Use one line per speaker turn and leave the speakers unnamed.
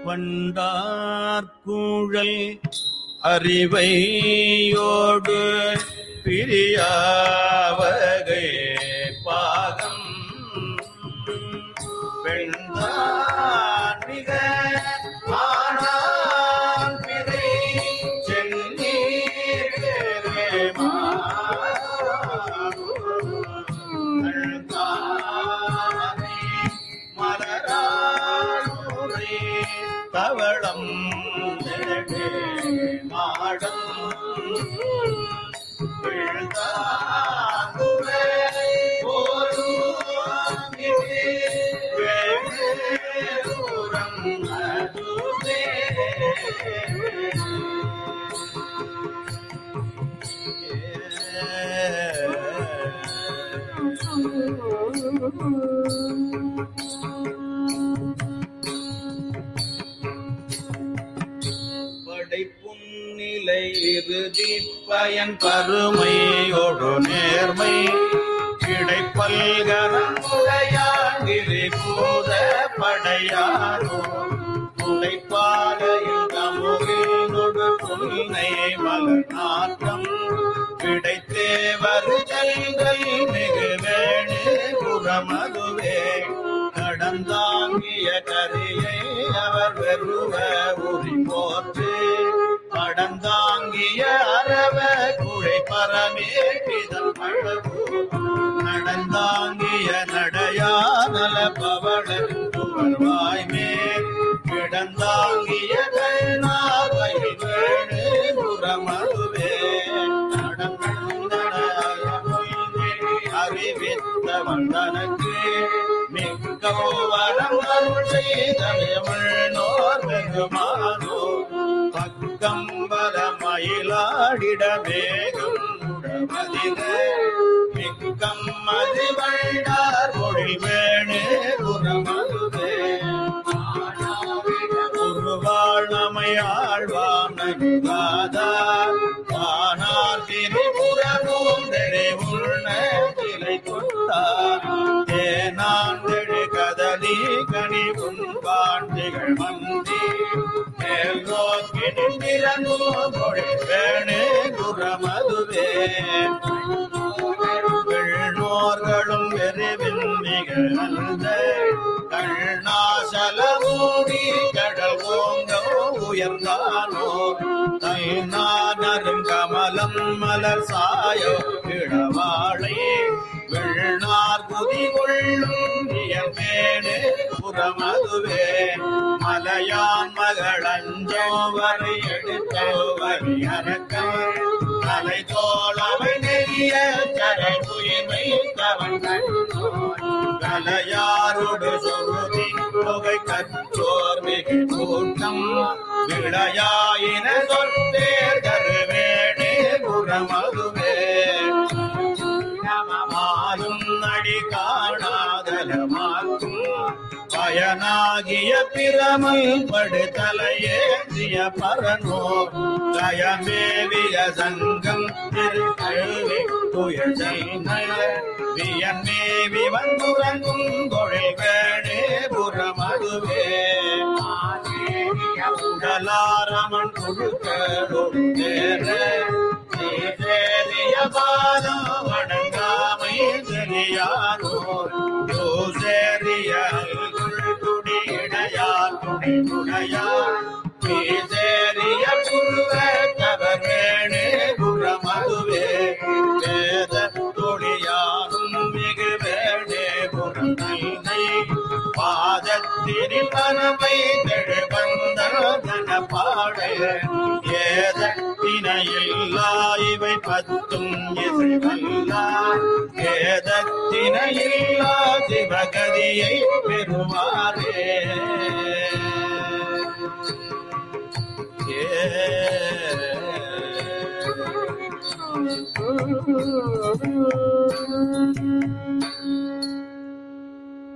வண்டார்கூழல் அறிவையோடு பிரியாவகை பாகம் பெண்தான் மிக ஆனான் பிறை சென்னீர் மலராளுரை தவளம் நெடு மாடம் விழுந்தாங்குவே போரும் இது வேறூரம் அதுவே. படைப்புன்னிலை இறுதி பயன் பருமையோடு நேர்மை கிடைப்பல்கரமுடையாண்டிரி பூத படையாரோ உடைப்பாலையில் தமுகினொடு புன்னை மலர் நாட்டம் கிடைத்தே வருதல்கள் மிகு வேணு புறமதுவே கடந்தாங்கிய கரியை அவர் வெறுவ உரி போற்று கடந்தாங்கிய அரவ குழை பரமே பிதம் பழகு நடந்தாங்கிய நடையானல பவள வாய்மே கிடந்தாங்கிய கண்ணாவை வேணு புறமதுவே அறிவித்தவன் தனக்கு மிக்க வரம் அருள் செய்தவனோர் வெகுமானோ பக்கம் வர மயிலாடிட வேகம் உடமதில மிக்கம் மது வண்டார் மொழி வேணு புறமதுவே உருவாழ்நமையாழ்வான் நகுகாதார் வானார் திரிபுரமூந்தெழி உள்ள கிளை கொண்டார் தேனாந்தெழு கதலி கனி உண்பான் திகழ் மந்தி மேல் நோக்கி நின்றிறங்கும் மொழி வேணு குரமதுவே வெள்ளோர்களும் வெறிவின் நிகழ்ந்த கண்ணாசலமூடி கடல் ஓங்க உயர்ந்தானோ தைநானரும் கமலம் மலர் சாயோ இளவாழை வெள்ளார் குதி கொள்ளும் இயல்பேனு புறமதுவே மலையான் மகளஞ்சோ வரை எடுத்தோ வரி அரக்கம் தலை தோளமை நெறிய கரை தூய்மை தவன் கலையாரோடு சொருதி தொகை கற்றோர் மிகு கூட்டம் விளையாயின சொல்லேர் கருவேணே புறமதுவே மாலும் நடி காணாதலமாக்கும் பயனாகிய பிரமல் படுதலையேந்திய பரனோ கயமேவிய சங்கம் திருக்கழுவி துயர் வியன்மேவி வந்துறங்கும் தொழில் வேணே புறமதுவே உடலாரமன் குழுக்களோடு தேர சேரிய பாதம் வணங்காமை தெரியாதோ யோசேரிய குடி இடையார் துணை துணையார் சேரிய புருவ தவறேனே புறமதுவே வேத தொழியாரும் மிகு வேணே புறம் தன்னை பாதத்தினில் பரமை தெழுவந்தன பாட ஏத தினையில்லா இவை பத்தும் இசைவல்லா ஏதத்தினையில்லா சிவகதியை பெறுவாரே ஏ